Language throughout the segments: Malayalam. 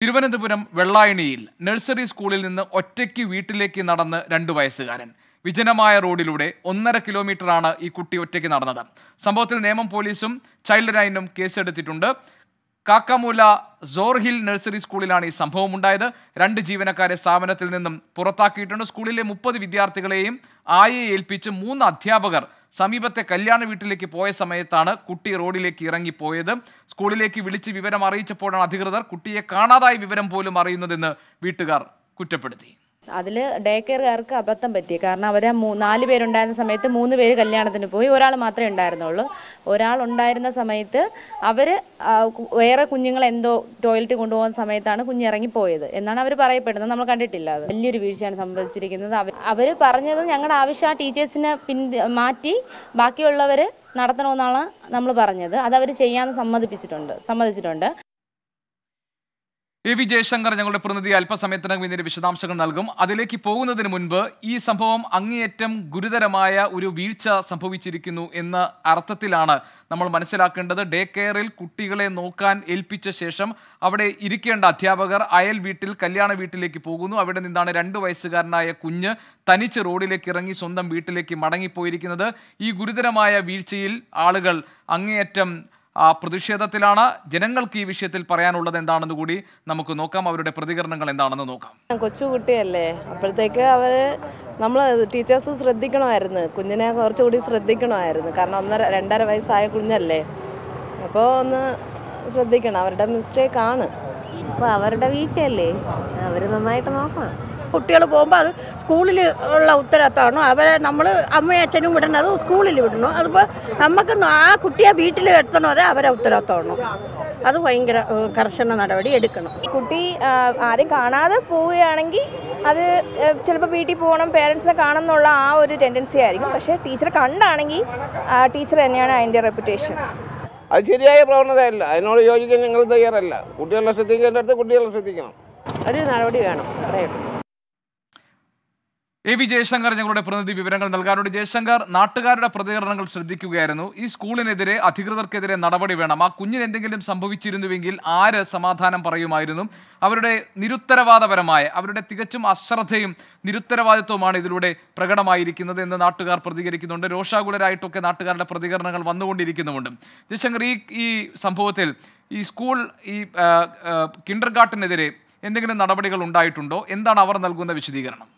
തിരുവനന്തപുരം വെള്ളായണിയിൽ നഴ്സറി സ്കൂളിൽ നിന്ന് ഒറ്റയ്ക്ക് വീട്ടിലേക്ക് നടന്ന് രണ്ടു വയസ്സുകാരൻ വിജനമായ റോഡിലൂടെ ഒന്നര കിലോമീറ്ററാണ് ഈ കുട്ടി ഒറ്റയ്ക്ക് നടന്നത് സംഭവത്തിൽ നേമം പോലീസും ചൈൽഡ് ലൈനും കേസെടുത്തിട്ടുണ്ട് കാക്കാമൂല സോർഹിൽ നഴ്സറി സ്കൂളിലാണ് ഈ സംഭവം ഉണ്ടായത് രണ്ട് ജീവനക്കാരെ സ്ഥാപനത്തിൽ നിന്നും പുറത്താക്കിയിട്ടുണ്ട് സ്കൂളിലെ മുപ്പത് വിദ്യാർത്ഥികളെയും ആയെ ഏൽപ്പിച്ച് മൂന്ന് അധ്യാപകർ സമീപത്തെ കല്യാണ വീട്ടിലേക്ക് പോയ സമയത്താണ് കുട്ടി റോഡിലേക്ക് ഇറങ്ങിപ്പോയത് സ്കൂളിലേക്ക് വിളിച്ച് വിവരം അറിയിച്ചപ്പോഴാണ് അധികൃതർ കുട്ടിയെ കാണാതായ വിവരം പോലും അറിയുന്നതെന്ന് വീട്ടുകാർ കുറ്റപ്പെടുത്തി അതിൽ ഡേ കെയറുകാർക്ക് അബദ്ധം പറ്റി കാരണം അവർ നാല് പേരുണ്ടായിരുന്ന സമയത്ത് മൂന്ന് പേര് കല്യാണത്തിന് പോയി ഒരാൾ മാത്രമേ ഉണ്ടായിരുന്നുള്ളൂ ഒരാൾ ഉണ്ടായിരുന്ന സമയത്ത് അവർ വേറെ കുഞ്ഞുങ്ങൾ എന്തോ ടോയ്ലറ്റിൽ കൊണ്ടുപോകുന്ന സമയത്താണ് കുഞ്ഞ് ഇറങ്ങി പോയത് എന്നാണ് അവർ പറയപ്പെടുന്നത് നമ്മൾ കണ്ടിട്ടില്ല അത് വലിയൊരു വീഴ്ചയാണ് സംഭവിച്ചിരിക്കുന്നത് അവർ പറഞ്ഞത് ഞങ്ങളുടെ ആവശ്യം ആ ടീച്ചേഴ്സിനെ പിൻ മാറ്റി ബാക്കിയുള്ളവർ നടത്തണമെന്നാണ് നമ്മൾ പറഞ്ഞത് അത് അവർ ചെയ്യാൻ സമ്മതിപ്പിച്ചിട്ടുണ്ട് സമ്മതിച്ചിട്ടുണ്ട് എ വി ജയശങ്കർ ഞങ്ങളുടെ പ്രതിനിധി അല്പസമയത്തിനകം ഇതിന്റെ വിശദാംശങ്ങൾ നൽകും അതിലേക്ക് പോകുന്നതിന് മുൻപ് ഈ സംഭവം അങ്ങേയറ്റം ഗുരുതരമായ ഒരു വീഴ്ച സംഭവിച്ചിരിക്കുന്നു എന്ന അർത്ഥത്തിലാണ് നമ്മൾ മനസ്സിലാക്കേണ്ടത് ഡേ കെയറിൽ കുട്ടികളെ നോക്കാൻ ഏൽപ്പിച്ച ശേഷം അവിടെ ഇരിക്കേണ്ട അധ്യാപകർ അയൽ വീട്ടിൽ കല്യാണ വീട്ടിലേക്ക് പോകുന്നു അവിടെ നിന്നാണ് രണ്ട് വയസ്സുകാരനായ കുഞ്ഞ് തനിച്ച് റോഡിലേക്ക് ഇറങ്ങി സ്വന്തം വീട്ടിലേക്ക് മടങ്ങിപ്പോയിരിക്കുന്നത് ഈ ഗുരുതരമായ വീഴ്ചയിൽ ആളുകൾ അങ്ങേയറ്റം ആ, പ്രതിഷേധത്തിലാണ് ജനങ്ങൾക്ക് ഈ വിഷയത്തിൽ പറയാനുള്ളത് എന്താണെന്ന് കൂടി നമുക്ക് നോക്കാം അവരുടെ പ്രതികരണങ്ങൾ എന്താണെന്ന് നോക്കാം കൊച്ചു കുട്ടിയല്ലേ അപ്പോഴത്തേക്ക് അവര് നമ്മൾ ടീച്ചേഴ്സ് ശ്രദ്ധിക്കണമായിരുന്നു കുഞ്ഞിനെ കുറച്ചുകൂടി ശ്രദ്ധിക്കണമായിരുന്നു കാരണം ഒന്നര രണ്ടര വയസ്സായ കുഞ്ഞല്ലേ അപ്പോൾ ഒന്ന് ശ്രദ്ധിക്കണം അവരുടെ മിസ്റ്റേക്ക് ആണ് അപ്പോൾ അവരുടെ വീഴ്ചയല്ലേ അവർ നന്നായിട്ട് നോക്കണം കുട്ടികൾ പോകുമ്പോൾ അത് സ്കൂളിൽ ഉള്ള ഉത്തരവാദിത്തമാണ് അവരെ നമ്മൾ അമ്മയും അച്ഛനും വിടണം സ്കൂളിൽ വിടണം അതിപ്പോൾ നമുക്ക് ആ കുട്ടിയെ വീട്ടിൽ എത്തണവരെ അവരെ ഉത്തരവാദിത്തമാണ് അത് ഭയങ്കര ഏഹ്, കർശന നടപടി എടുക്കണം കുട്ടി ആ, ആരും കാണാതെ പോവുകയാണെങ്കിൽ അത് ചിലപ്പോൾ വീട്ടിൽ പോകണം പേരൻസിനെ കാണണം എന്നുള്ള ആ ഒരു ടെൻഡൻസി ആയിരിക്കും പക്ഷേ ടീച്ചറെ കണ്ടാണെങ്കിൽ ടീച്ചർ തന്നെയാണ് അതിൻ്റെ റെപ്യൂട്ടേഷൻ അത് ശരിയായ പ്രവണതയല്ല അതിനോട് യോജിക്കാൻ ഞങ്ങൾ തയ്യാറല്ല കുട്ടികളെ ശ്രദ്ധിക്കേണ്ടടുത്ത് കുട്ടികളെ ശ്രദ്ധിക്കണം ഒരു നടപടി വേണം അത്രയും എ വി ജയശങ്കർ ഞങ്ങളുടെ പ്രതിനിധി വിവരങ്ങൾ നൽകാറുണ്ട് ജയശങ്കർ നാട്ടുകാരുടെ പ്രതികരണങ്ങൾ ശ്രദ്ധിക്കുകയായിരുന്നു ഈ സ്കൂളിനെതിരെ അധികൃതർക്കെതിരെ നടപടി വേണം ആ കുഞ്ഞിന് എന്തെങ്കിലും സംഭവിച്ചിരുന്നുവെങ്കിൽ ആര് സമാധാനം പറയുമായിരുന്നു അവരുടെ നിരുത്തരവാദപരമായ അവരുടെ തികച്ചും അശ്രദ്ധയും നിരുത്തരവാദിത്വമാണ് ഇതിലൂടെ പ്രകടമായിരിക്കുന്നത് എന്ന് നാട്ടുകാർ പ്രതികരിക്കുന്നുണ്ട് രോഷാകുലരായിട്ടൊക്കെ നാട്ടുകാരുടെ പ്രതികരണങ്ങൾ വന്നുകൊണ്ടിരിക്കുന്നുമുണ്ട് ജയശങ്കർ ഈ ഈ സംഭവത്തിൽ ഈ സ്കൂൾ ഈ കിൻഡർ ഗാർട്ടനെതിരെ എന്തെങ്കിലും നടപടികൾ ഉണ്ടായിട്ടുണ്ടോ എന്താണ് അവർ നൽകുന്ന വിശദീകരണം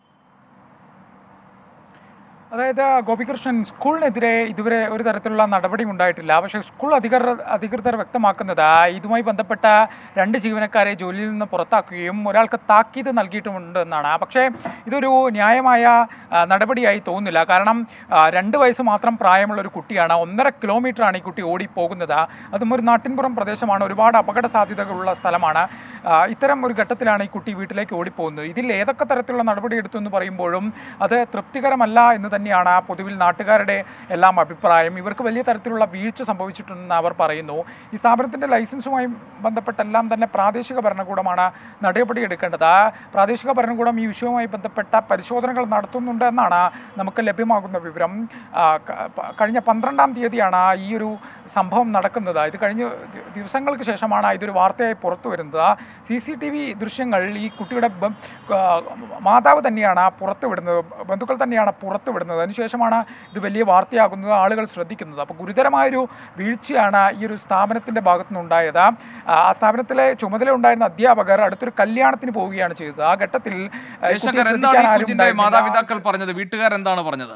അതായത് ഗോപികൃഷ്ണൻ സ്കൂളിനെതിരെ ഇതുവരെ ഒരു തരത്തിലുള്ള നടപടി ഉണ്ടായിട്ടില്ല പക്ഷേ സ്കൂൾ അധികൃതർ അധികൃതർ വ്യക്തമാക്കുന്നത് ഇതുമായി ബന്ധപ്പെട്ട രണ്ട് ജീവനക്കാരെ ജോലിയിൽ നിന്ന് പുറത്താക്കുകയും ഒരാൾക്ക് താക്കീത് നൽകിയിട്ടുമുണ്ട് എന്നാണ് പക്ഷേ ഇതൊരു ന്യായമായ ആ, നടപടിയായി തോന്നുന്നില്ല കാരണം ആ, രണ്ട് വയസ്സ് മാത്രം പ്രായമുള്ള ഒരു കുട്ടിയാണ് ഒന്നര കിലോമീറ്ററാണ് ഈ കുട്ടി ഓടിപ്പോകുന്നത് അതും ഒരു നാട്ടിൻപുറം പ്രദേശമാണ് ഒരുപാട് അപകട സാധ്യതകളുള്ള സ്ഥലമാണ് ആ, ഇത്തരം ഒരു ഘട്ടത്തിലാണ് ഈ കുട്ടി വീട്ടിലേക്ക് ഓടിപ്പോകുന്നത് ഇതിൽ ഏതൊക്കെ തരത്തിലുള്ള നടപടി എടുത്തു എന്ന് പറയുമ്പോഴും അത് തൃപ്തികരമല്ല എന്ന് തന്നെയാണ് പൊതുവിൽ നാട്ടുകാരുടെ എല്ലാം അഭിപ്രായം ഇവർക്ക് വലിയ തരത്തിലുള്ള വീഴ്ച സംഭവിച്ചിട്ടുണ്ടെന്ന് അവർ പറയുന്നു ഈ സ്ഥാപനത്തിൻ്റെ ലൈസൻസുമായി ബന്ധപ്പെട്ടെല്ലാം തന്നെ പ്രാദേശിക ഭരണകൂടമാണ് നടപടി എടുക്കേണ്ടത് ആ പ്രാദേശിക ഭരണകൂടം ഈ വിഷയവുമായി ബന്ധപ്പെട്ട പരിശോധനകൾ നടത്തുന്നുണ്ട് എന്നാണ് നമുക്ക് ലഭ്യമാകുന്ന വിവരം ആ, ക- പ- കഴിഞ്ഞ പന്ത്രണ്ടാം തീയതിയാണ് ഈ ഒരു സംഭവം നടക്കുന്നത് ഇത് കഴിഞ്ഞ ദി- ദിവസങ്ങൾക്ക് ശേഷമാണ് ഇതൊരു വാർത്തയായി പുറത്തു വരുന്നത് സി സി ടി വി ദൃശ്യങ്ങൾ ഈ കുട്ടിയുടെ ബ- ആ, മാതാവ് തന്നെയാണ് പുറത്തുവിടുന്നത് ബന്ധുക്കൾ തന്നെയാണ് പുറത്തുവിടുന്നത് അതിനുശേഷമാണ് ഇത് വലിയ വാർത്തയാകുന്നത് ആളുകൾ ശ്രദ്ധിക്കുന്നത് അപ്പോൾ ഗുരുതരമായൊരു വീഴ്ചയാണ് ഈ ഒരു സ്ഥാപനത്തിൻ്റെ ഭാഗത്തുനിന്നുണ്ടായത് ആ ആ സ്ഥാപനത്തിലെ ചുമതല ഉണ്ടായിരുന്ന അധ്യാപകർ അടുത്തൊരു കല്യാണത്തിന് പോവുകയാണ് ചെയ്തത് ആ ഘട്ടത്തിൽ ആ, കുട്ടിയെ ജയശങ്കർ എന്താണ് ശ്രദ്ധിക്കാൻ ഈ ആരും കുഞ്ഞിന്റെ ഉണ്ടായിരുന്നില്ല. മാതാപിതാക്കൾ പറഞ്ഞത് വീട്ടുകാർ എന്താണ് പറഞ്ഞത്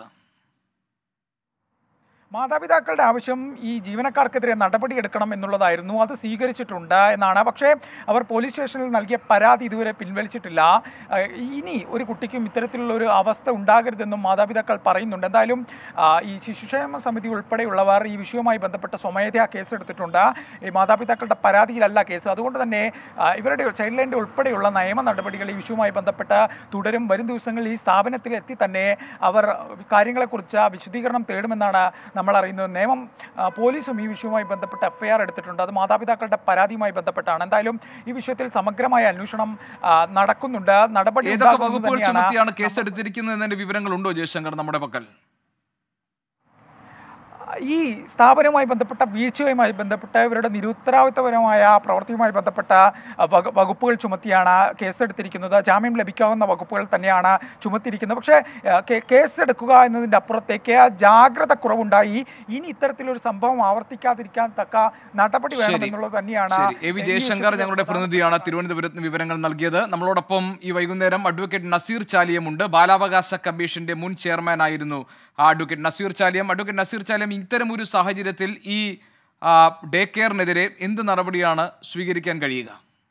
മാതാപിതാക്കളുടെ ആവശ്യം ഈ ജീവനക്കാർക്കെതിരെ നടപടിയെടുക്കണം എന്നുള്ളതായിരുന്നു അത് സ്വീകരിച്ചിട്ടുണ്ട് എന്നാണ് പക്ഷേ അവർ പോലീസ് സ്റ്റേഷനിൽ നൽകിയ പരാതി ഇതുവരെ പിൻവലിച്ചിട്ടില്ല ഏഹ് ഇനി ഒരു കുട്ടിക്കും ഇത്തരത്തിലുള്ള ഒരു അവസ്ഥ ഉണ്ടാകരുതെന്നും മാതാപിതാക്കൾ പറയുന്നുണ്ട് എന്തായാലും ആ, ഈ ശിശുക്ഷേമ സമിതി ഉൾപ്പെടെയുള്ളവർ ഈ വിഷയവുമായി ബന്ധപ്പെട്ട സ്വമേധയാ കേസെടുത്തിട്ടുണ്ട് ഈ മാതാപിതാക്കളുടെ പരാതിയിലല്ല കേസ് അതുകൊണ്ട് തന്നെ ആ, ഇവരുടെ ചൈൽഡ് ലൈൻ്റെ ഉൾപ്പെടെയുള്ള നിയമ നടപടികൾ ഈ വിഷയവുമായി ബന്ധപ്പെട്ട് തുടരും വരും ദിവസങ്ങളിൽ ഈ സ്ഥാപനത്തിൽ എത്തി തന്നെ അവർ കാര്യങ്ങളെക്കുറിച്ച് വിശദീകരണം തേടുമെന്നാണ് നമ്മൾ അറിയുന്നത് നിയമം ആ, പോലീസും ഈ വിഷയവുമായി ബന്ധപ്പെട്ട് എഫ്ഐആർ എടുത്തിട്ടുണ്ട് അത് മാതാപിതാക്കളുടെ പരാതിയുമായി ബന്ധപ്പെട്ടാണ് എന്തായാലും ഈ വിഷയത്തിൽ സമഗ്രമായ അന്വേഷണം ആ, നടക്കുന്നുണ്ട് നടപടി ഏതൊക്കെ ഉണ്ടാകുമെന്ന് വകുപ്പുകൾ തന്നെയാണ് ചുമത്തിയാണ് കേസെടുത്തിരിക്കുന്നത് എന്നതിന്റെ വിവരങ്ങൾ ഉണ്ടോ ജയശങ്കർ നമ്മുടെ പക്കൽ ഈ സ്ഥാപനവുമായി ബന്ധപ്പെട്ട വീഴ്ചയുമായി ബന്ധപ്പെട്ട ഇവരുടെ നിരുത്തരവാദിത്തപരമായ പ്രവൃത്തിയുമായി ബന്ധപ്പെട്ട ആ, വക- വകുപ്പുകൾ ചുമത്തിയാണ് കേസെടുത്തിരിക്കുന്നത് ജാമ്യം ലഭിക്കാവുന്ന വകുപ്പുകൾ തന്നെയാണ് ചുമത്തിയിരിക്കുന്നത് പക്ഷേ ആ, കേ- കേസെടുക്കുക എന്നതിൻ്റെ അപ്പുറത്തേക്ക് ജാഗ്രത കുറവുണ്ടായി ഇനി ഇത്തരത്തിലൊരു സംഭവം ആവർത്തിക്കാതിരിക്കാൻ തക്ക നടപടി വേണം ശരി. എന്നുള്ളത് തന്നെയാണ് ശരി എ വി ഈ ജയശങ്കർ വിഷയത്തിൽ ഞങ്ങളുടെ പ്രതിനിധിയാണ് തിരുവനന്തപുരത്ത് നിന്ന് വിവരങ്ങൾ നൽകിയത് നമ്മളോടൊപ്പം ഈ വൈകുന്നേരം അഡ്വക്കേറ്റ് നസീർ ചാലിയമുണ്ട് ബാലാവകാശ കമ്മീഷന്റെ മുൻ ചെയർമാൻ ആയിരുന്നു ആ അഡ്വക്കേറ്റ് നസീർ ചാലിയം അഡ്വക്കേറ്റ് നസീർ ചാലിയം ഇത്തരം ഒരു സാഹചര്യത്തിൽ ഈ ആ, ഡേ കെയറിനെതിരെ എന്ത് നടപടിയാണ് സ്വീകരിക്കാൻ കഴിയുക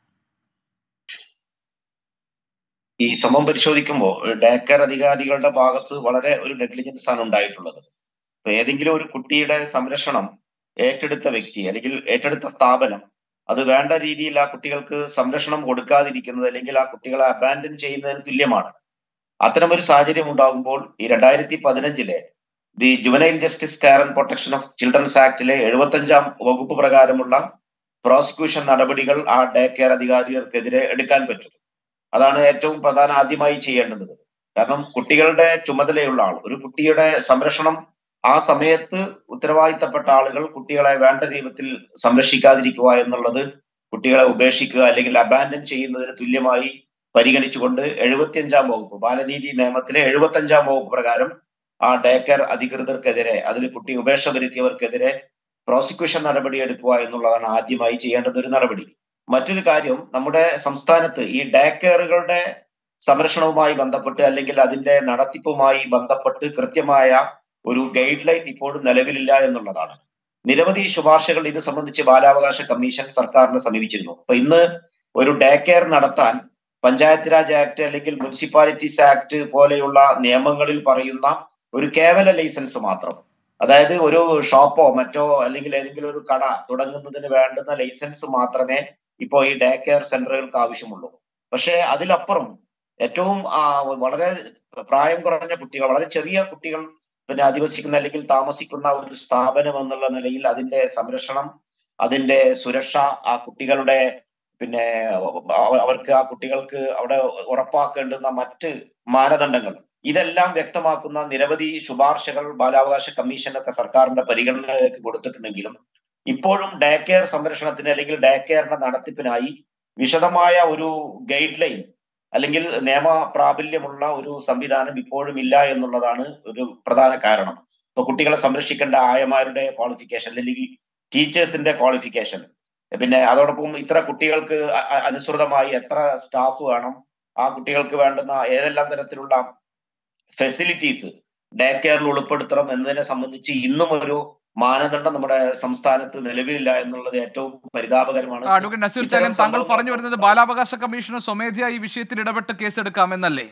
ഈ സംഭവം പരിശോധിക്കുമ്പോൾ ഡേക്കർ അധികാരികളുടെ ഭാഗത്ത് വളരെ ഒരു നെഗ്ലിജൻസ് ആണ് ഉണ്ടായിട്ടുള്ളത് ഇപ്പൊ ഏതെങ്കിലും ഒരു കുട്ടിയുടെ സംരക്ഷണം ഏറ്റെടുത്ത വ്യക്തി അല്ലെങ്കിൽ ഏറ്റെടുത്ത സ്ഥാപനം അത് വേണ്ട രീതിയിൽ ആ കുട്ടികൾക്ക് സംരക്ഷണം കൊടുക്കാതിരിക്കുന്നത് അല്ലെങ്കിൽ ആ കുട്ടികളെ അബാൻഡൻ ചെയ്യുന്നതിന് തുല്യമാണ് അത്തരമൊരു സാഹചര്യം ഉണ്ടാകുമ്പോൾ ഈ രണ്ടായിരത്തി പതിനഞ്ചിലെ the juvenile justice care and protection of children's ആക്ടിലെ എഴുപത്തഞ്ചാം വകുപ്പ് പ്രകാരമുള്ള പ്രോസിക്യൂഷൻ നടപടികൾ ആ ഡേ കെയർ അധികാരികൾക്കെതിരെ എടുക്കാൻ പറ്റും അതാണ് ഏറ്റവും പ്രധാന ആദ്യമായി ചെയ്യേണ്ടത് കാരണം കുട്ടികളുടെ ചുമതലയുള്ള ആൾ ഒരു കുട്ടിയുടെ സംരക്ഷണം ആ സമയത്ത് ഉത്തരവാദിത്തപ്പെട്ട ആളുകൾ കുട്ടികളെ വേണ്ട രൂപത്തിൽ സംരക്ഷിക്കാതിരിക്കുക എന്നുള്ളത് കുട്ടികളെ ഉപേക്ഷിക്കുക അല്ലെങ്കിൽ അബാൻഡൻ ചെയ്യുന്നതിന് തുല്യമായി പരിഗണിച്ചുകൊണ്ട് എഴുപത്തിയഞ്ചാം വകുപ്പ് ബാലനീതി നിയമത്തിലെ എഴുപത്തഞ്ചാം വകുപ്പ് പ്രകാരം ആ ഡേ കെയർ അധികൃതർക്കെതിരെ അതിൽ കുട്ടി ഉപേക്ഷ വരുത്തിയവർക്കെതിരെ പ്രോസിക്യൂഷൻ നടപടി എടുക്കുക എന്നുള്ളതാണ് ആദ്യമായി ചെയ്യേണ്ടുന്ന ഒരു നടപടി മറ്റൊരു കാര്യം നമ്മുടെ സംസ്ഥാനത്ത് ഈ ഡേ കെയറുകളുടെ സംരക്ഷണവുമായി ബന്ധപ്പെട്ട് അല്ലെങ്കിൽ അതിന്റെ നടത്തിപ്പുമായി ബന്ധപ്പെട്ട് കൃത്യമായ ഒരു ഗൈഡ് ലൈൻ ഇപ്പോഴും നിലവിലില്ല എന്നുള്ളതാണ് നിരവധി ശുപാർശകൾ ഇത് സംബന്ധിച്ച് ബാലാവകാശ കമ്മീഷൻ സർക്കാരിനെ സമീപിച്ചിരുന്നു അപ്പൊ ഇന്ന് ഒരു ഡേ കെയർ നടത്താൻ പഞ്ചായത്ത് രാജ് ആക്ട് അല്ലെങ്കിൽ മുനിസിപ്പാലിറ്റീസ് ആക്ട് പോലെയുള്ള നിയമങ്ങളിൽ പറയുന്ന ഒരു കേവല ലൈസൻസ് മാത്രം അതായത് ഒരു ഷോപ്പോ മറ്റോ അല്ലെങ്കിൽ ഏതെങ്കിലും ഒരു കട തുടങ്ങുന്നതിന് വേണ്ടുന്ന ലൈസൻസ് മാത്രമേ ഇപ്പോൾ ഈ ഡേ കെയർ സെന്ററുകൾക്ക് ആവശ്യമുള്ളൂ പക്ഷേ അതിലപ്പുറം ഏറ്റവും ആ, വളരെ പ്രായം കുറഞ്ഞ കുട്ടികൾ വളരെ ചെറിയ കുട്ടികൾ പിന്നെ അധിവസിക്കുന്ന അല്ലെങ്കിൽ താമസിക്കുന്ന ഒരു സ്ഥാപനം എന്നുള്ള നിലയിൽ അതിന്റെ സംരക്ഷണം അതിന്റെ സുരക്ഷ ആ കുട്ടികളുടെ പിന്നെ അവ- അവർക്ക് ആ കുട്ടികൾക്ക് അവിടെ ഉറപ്പാക്കേണ്ടുന്ന മറ്റ് മാനദണ്ഡങ്ങൾ ഇതെല്ലാം വ്യക്തമാക്കുന്ന നിരവധി ശുപാർശകൾ ബാലാവകാശ കമ്മീഷനൊക്കെ സർക്കാരിന്റെ പരിഗണനയിലേക്ക് കൊടുത്തിട്ടുണ്ടെങ്കിലും ഇപ്പോഴും ഡേ കെയർ സംരക്ഷണത്തിന് അല്ലെങ്കിൽ ഡേ കെയറിന്റെ നടത്തിപ്പിനായി വിശദമായ ഒരു ഗൈഡ് ലൈൻ അല്ലെങ്കിൽ നിയമ പ്രാബല്യമുള്ള ഒരു സംവിധാനം ഇപ്പോഴും ഇല്ല എന്നുള്ളതാണ് ഒരു പ്രധാന കാരണം ഇപ്പൊ കുട്ടികളെ സംരക്ഷിക്കേണ്ട ആയമാരുടെ ക്വാളിഫിക്കേഷൻ അല്ലെങ്കിൽ ടീച്ചേഴ്സിന്റെ ക്വാളിഫിക്കേഷൻ പിന്നെ അതോടൊപ്പം ഇത്ര കുട്ടികൾക്ക് അ- അ- അനുസൃതമായി എത്ര സ്റ്റാഫ് വേണം ആ കുട്ടികൾക്ക് വേണ്ടുന്ന ഏതെല്ലാം തരത്തിലുള്ള ഫെസിലിറ്റീസ് ഡേ കെയറിൽ ഉൾപ്പെടുത്തണം എന്നതിനെ സംബന്ധിച്ച് ഇന്നും ഒരു മാനദണ്ഡം നമ്മുടെ സംസ്ഥാനത്ത് നിലവിലില്ല എന്നുള്ളത് ഏറ്റവും പരിതാപകരമാണ് ആ, അഡ്വക്കേറ്റ് നസീർ ഇത്തരം ചാലിയം താങ്കൾ സംഭവങ്ങൾ പറഞ്ഞു വരുന്നത് ബാലാവകാശ കമ്മീഷന് സ്വമേധയാ ഈ വിഷയത്തിൽ ഇടപെട്ട് കേസെടുക്കാമെന്നല്ലേ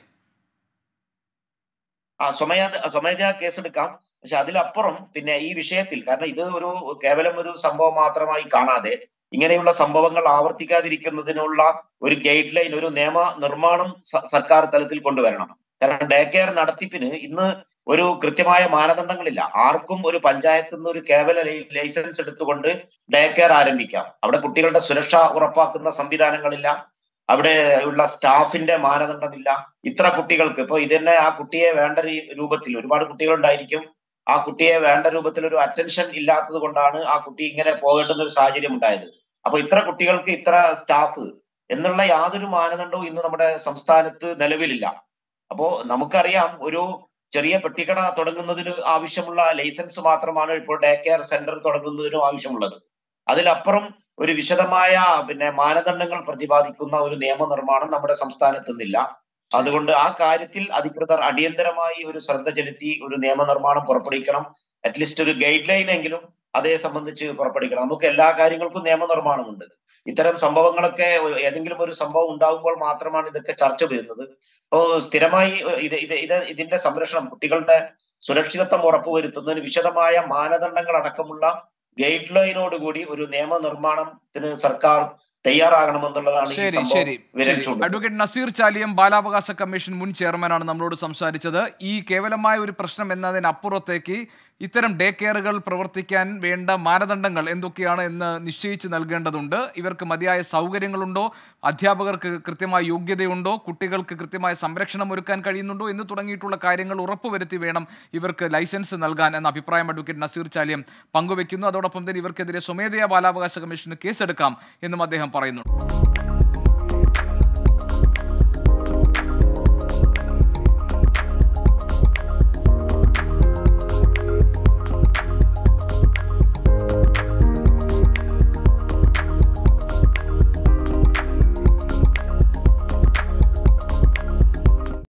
ആ സ്വമേധ സ്വമേധയാ കേസെടുക്കാം പക്ഷെ അതിലപ്പുറം പിന്നെ ഈ വിഷയത്തിൽ കാരണം ഇത് ഒരു കേവലം ഒരു സംഭവം മാത്രമായി കാണാതെ ഇങ്ങനെയുള്ള സംഭവങ്ങൾ ആവർത്തിക്കാതിരിക്കുന്നതിനുള്ള ഒരു ഗൈഡ് ലൈൻ ഒരു നിയമ നിർമ്മാണം സ- സർക്കാർ തലത്തിൽ കൊണ്ടുവരണം കാരണം ഡേ കെയർ നടത്തിപ്പിന് ഇന്ന് ഒരു കൃത്യമായ മാനദണ്ഡങ്ങളില്ല ആർക്കും ഒരു പഞ്ചായത്തിൽ നിന്ന് ഒരു കേവല ലൈ- ലൈസൻസ് എടുത്തുകൊണ്ട് ഡേ കെയർ ആരംഭിക്കാം അവിടെ കുട്ടികളുടെ സുരക്ഷ ഉറപ്പാക്കുന്ന സംവിധാനങ്ങളില്ല അവിടെ ഉള്ള സ്റ്റാഫിന്റെ മാനദണ്ഡമില്ല ഇത്ര കുട്ടികൾക്ക് ഇപ്പൊ ഇതന്നെ ആ കുട്ടിയെ വേണ്ട രീ- രൂപത്തിൽ ഒരുപാട് കുട്ടികൾ ഉണ്ടായിരിക്കും ആ കുട്ടിയെ വേണ്ട രൂപത്തിൽ ഒരു അറ്റൻഷൻ ഇല്ലാത്തത് കൊണ്ടാണ് ആ കുട്ടി ഇങ്ങനെ പോകേണ്ടുന്ന ഒരു സാഹചര്യം ഉണ്ടായത് അപ്പൊ ഇത്ര കുട്ടികൾക്ക് ഇത്ര സ്റ്റാഫ് എന്നുള്ള യാതൊരു മാനദണ്ഡവും ഇന്ന് നമ്മുടെ സംസ്ഥാനത്ത് നിലവിലില്ല അപ്പോ നമുക്കറിയാം ഒരു ചെറിയ പെട്ടിക്കട തുടങ്ങുന്നതിന് ആവശ്യമുള്ള ലൈസൻസ് മാത്രമാണ് ഇപ്പോൾ ഡേ കെയർ സെന്റർ തുടങ്ങുന്നതിനും ആവശ്യമുള്ളത് അതിലപ്പുറം ഒരു വിശദമായ പിന്നെ മാനദണ്ഡങ്ങൾ പ്രതിപാദിക്കുന്ന ഒരു നിയമനിർമ്മാണം നമ്മുടെ സംസ്ഥാനത്ത് നിന്നില്ല അതുകൊണ്ട് ആ കാര്യത്തിൽ അധികൃതർ അടിയന്തരമായി ഒരു ശ്രദ്ധ ചെലുത്തി ഒരു നിയമനിർമ്മാണം പുറപ്പെടുവിക്കണം അറ്റ്ലീസ്റ്റ് ഒരു ഗൈഡ് ലൈൻ എങ്കിലും അതേ സംബന്ധിച്ച് പുറപ്പെടുവിക്കണം നമുക്ക് എല്ലാ കാര്യങ്ങൾക്കും നിയമനിർമ്മാണമുണ്ട് ഇത്തരം സംഭവങ്ങളൊക്കെ ഏതെങ്കിലും ഒരു സംഭവം ഉണ്ടാകുമ്പോൾ മാത്രമാണ് ഇതൊക്കെ ചർച്ച ചെയ്യുന്നത് അപ്പോൾ സ്ഥിരമായി ഇത് ഇത് ഇത് ഇതിന്റെ സംരക്ഷണം കുട്ടികളുടെ സുരക്ഷിതത്വം ഉറപ്പുവരുത്തുന്നതിന് വിശദമായ മാനദണ്ഡങ്ങൾ അടക്കമുള്ള ഗൈഡ് ലൈനോടുകൂടി ഒരു നിയമനിർമ്മാണത്തിന് സർക്കാർ തയ്യാറാകണമെന്നുള്ളതാണ് ഈ ശരി സംഭവം ശരി വിരൽ ശരി ചൂണ്ടുന്നത്. അഡ്വക്കേറ്റ് നസീർ ചാലിയം ബാലാവകാശ കമ്മീഷൻ മുൻ ചെയർമാനാണ് നമ്മളോട് സംസാരിച്ചത് ഈ കേവലമായ ഒരു പ്രശ്നം എന്നതിനപ്പുറത്തേക്ക് ഇത്തരം ഡേ കെയറുകൾ പ്രവർത്തിക്കാൻ വേണ്ട മാനദണ്ഡങ്ങൾ എന്തൊക്കെയാണ് എന്ന് നിശ്ചയിച്ച് നൽകേണ്ടതുണ്ട് ഇവർക്ക് മതിയായ സൗകര്യങ്ങളുണ്ടോ അധ്യാപകർക്ക് കൃത്യമായ യോഗ്യതയുണ്ടോ കുട്ടികൾക്ക് കൃത്യമായ സംരക്ഷണം ഒരുക്കാൻ കഴിയുന്നുണ്ടോ എന്ന് തുടങ്ങിയിട്ടുള്ള കാര്യങ്ങൾ ഉറപ്പുവരുത്തി വേണം ഇവർക്ക് ലൈസൻസ് നൽകാൻ എന്ന അഭിപ്രായം അഡ്വക്കേറ്റ് നസീർ ചാലിയം പങ്കുവെക്കുന്നു അതോടൊപ്പം തന്നെ ഇവർക്കെതിരെ സ്വമേധയാ ബാലാവകാശ കമ്മീഷന് കേസെടുക്കാം എന്നും അദ്ദേഹം പറയുന്നു